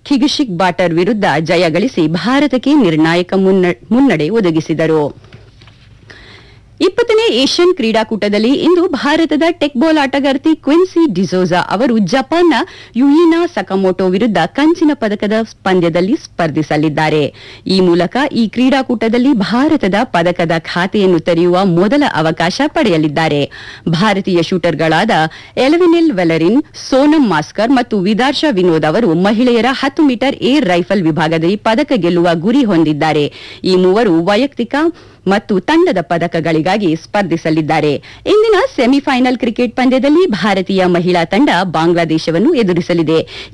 ಖಿಗಿಶಿಕ್ ಬಾಟರ್ ವಿರುದ್ಧ ಜಯ ಗಳಿಸಿ ಭಾರತಕ್ಕೆ ನಿರ್ಣಾಯಕ ಮುನ್ನ- ಮುನ್ನಡೆ ಒದಗಿಸಿದರು ಇಪ್ಪತ್ತನೇ ಏಷ್ಯನ್ ಕ್ರೀಡಾಕೂಟದಲ್ಲಿ ಇಂದು ಭಾರತದ ಟೆಕ್ಬಾಲ್ ಆಟಗಾರ್ತಿ ಕ್ವಿನ್ಸಿ ಡಿಸೋಜಾ ಅವರು ಜಪಾನ್ನ ಯುಯಿನಾ ಸಕಮೋಟೋ ವಿರುದ್ಧ ಕಂಚಿನ ಪದಕದ ಪಂದ್ಯದಲ್ಲಿ ಸ್ಪರ್ಧಿಸಲಿದ್ದಾರೆ ಈ ಮೂಲಕ ಈ ಕ್ರೀಡಾಕೂಟದಲ್ಲಿ ಭಾರತದ ಪದಕದ ಖಾತೆಯನ್ನು ತೆರೆಯುವ ಮೊದಲ ಅವಕಾಶ ಪಡೆಯಲಿದ್ದಾರೆ ಭಾರತೀಯ ಶೂಟರ್ಗಳಾದ ಎಲೆವೆನೆಲ್ ವೆಲರಿನ್ ಸೋನಂ ಮಾಸ್ಕರ್ ಮತ್ತು ವಿದಾರ್ಶಾ ವಿನೋದ್ ಅವರು ಮಹಿಳೆಯರ ಹತ್ತು ಮೀಟರ್ ಏರ್ ರೈಫಲ್ ವಿಭಾಗದಲ್ಲಿ ಪದಕ ಗೆಲ್ಲುವ ಗುರಿ ಹೊಂದಿದ್ದಾರೆ ಈ ಮೂವರು ವೈಯಕ್ತಿಕ ಮತ್ತು ತಂಡದ ಪದಕಗಳಿಗಾಗಿ ಸ್ಪರ್ಧಿಸಲಿದ್ದಾರೆ ಇಂದಿನ ಸೆಮಿಫೈನಲ್ ಕ್ರಿಕೆಟ್ ಪಂದ್ಯದಲ್ಲಿ ಭಾರತೀಯ ಮಹಿಳಾ ತಂಡ ಬಾಂಗ್ಲಾದೇಶವನ್ನು ಎದುರಿಸಲಿದೆ